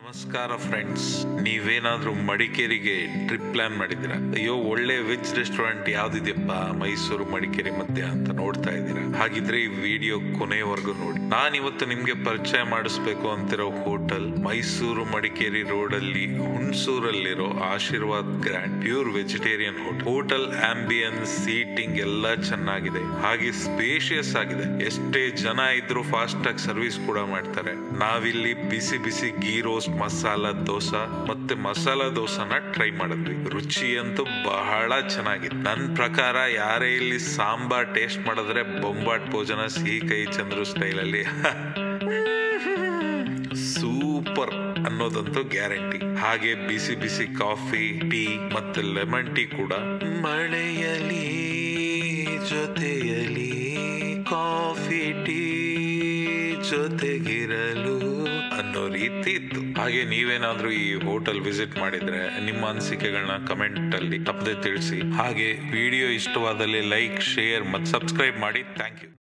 ನಮಸ್ಕಾರ ಫ್ರೆಂಡ್ಸ್ ನೀವೇನಾದ್ರೂ ಮಡಿಕೇರಿಗೆ ಟ್ರಿಪ್ ಪ್ಲಾನ್ ಮಾಡಿದ್ದೀರಾ ಅಯ್ಯೋ ಒಳ್ಳೆ ವೆಜ್ ರೆಸ್ಟೋರೆಂಟ್ ಯಾವ್ದಿದೆಯಪ್ಪ ಮೈಸೂರು ಮಡಿಕೇರಿ ಮಧ್ಯ ಅಂತ ನೋಡ್ತಾ ಇದ್ದೀರಾ ಹಾಗಿದ್ರೆ ಈ ವಿಡಿಯೋ ಕೊನೆವರೆಗೂ ನೋಡಿ ನಾನು ಇವತ್ತು ನಿಮ್ಗೆ ಪರಿಚಯ ಮಾಡಿಸ್ಬೇಕು ಅಂತಿರೋ ಹೋಟೆಲ್ ಮೈಸೂರು ಮಡಿಕೇರಿ ರೋಡ್ ಅಲ್ಲಿ ಹುಣಸೂರಲ್ಲಿರೋ Ashirwad grand pure vegetarian hotel hotel ambience seating ಎಲ್ಲ ಚೆನ್ನಾಗಿದೆ ಹಾಗೆ ಸ್ಪೇಷಿಯಸ್ ಆಗಿದೆ ಎಷ್ಟೇ ಜನ ಇದ್ರೂ ಫಾಸ್ಟ್ ಆಗಿ ಸರ್ವಿಸ್ ಕೂಡ ಮಾಡ್ತಾರೆ ನಾವಿಲ್ಲಿ ಬಿಸಿ ಬಿಸಿ ಗೀ ರೋಸ್ಟ್ ಮಸಾಲಾ ದೋಸಾ ಮತ್ತೆ ಮಸಾಲಾ ದೋಸಾನ ಟ್ರೈ ಮಾಡಿದ್ವಿ ರುಚಿ ಅಂತೂ ಬಹಳ ಚೆನ್ನಾಗಿತ್ತು ನನ್ನ ಪ್ರಕಾರ ಯಾರೇ ಇಲ್ಲಿ ಸಾಂಬಾರ್ ಟೇಸ್ಟ್ ಮಾಡಿದ್ರೆ ಬೊಂಬಾಟ್ ಭೋಜನ ಸಿಹಿ ಕೈ ಚಂದ್ರು ಸ್ಟೈಲ್ ಅಲ್ಲಿ ಸೂಪರ್ ಅನ್ನೋದಂತೂ ಗ್ಯಾರಂಟಿ ಹಾಗೆ ಬಿಸಿ ಬಿಸಿ ಕಾಫಿ ಟೀ ಮತ್ತೆ ಲೆಮನ್ ಟೀ ಕೂಡ ಮಳೆಯಲಿ ಜೊತೆಯಲಿ ಕಾಫಿ ಟೀ ಜೊತೆಗಿರಲು ಅನ್ನೋ ರೀತಿ ಇತ್ತು ಹಾಗೆ ನೀವೇನಾದ್ರೂ ಈ ಹೋಟೆಲ್ ವಿಸಿಟ್ ಮಾಡಿದ್ರೆ ನಿಮ್ಮ ಅನಿಸಿಕೆಗಳನ್ನ ಕಮೆಂಟ್ ಅಲ್ಲಿ ತಪ್ಪದೆ ತಿಳಿಸಿ ಹಾಗೆ ವಿಡಿಯೋ ಇಷ್ಟವಾದಲ್ಲಿ ಲೈಕ್ ಶೇರ್ ಮತ್ತು ಸಬ್ಸ್ಕ್ರೈಬ್ ಮಾಡಿ ಥ್ಯಾಂಕ್ ಯು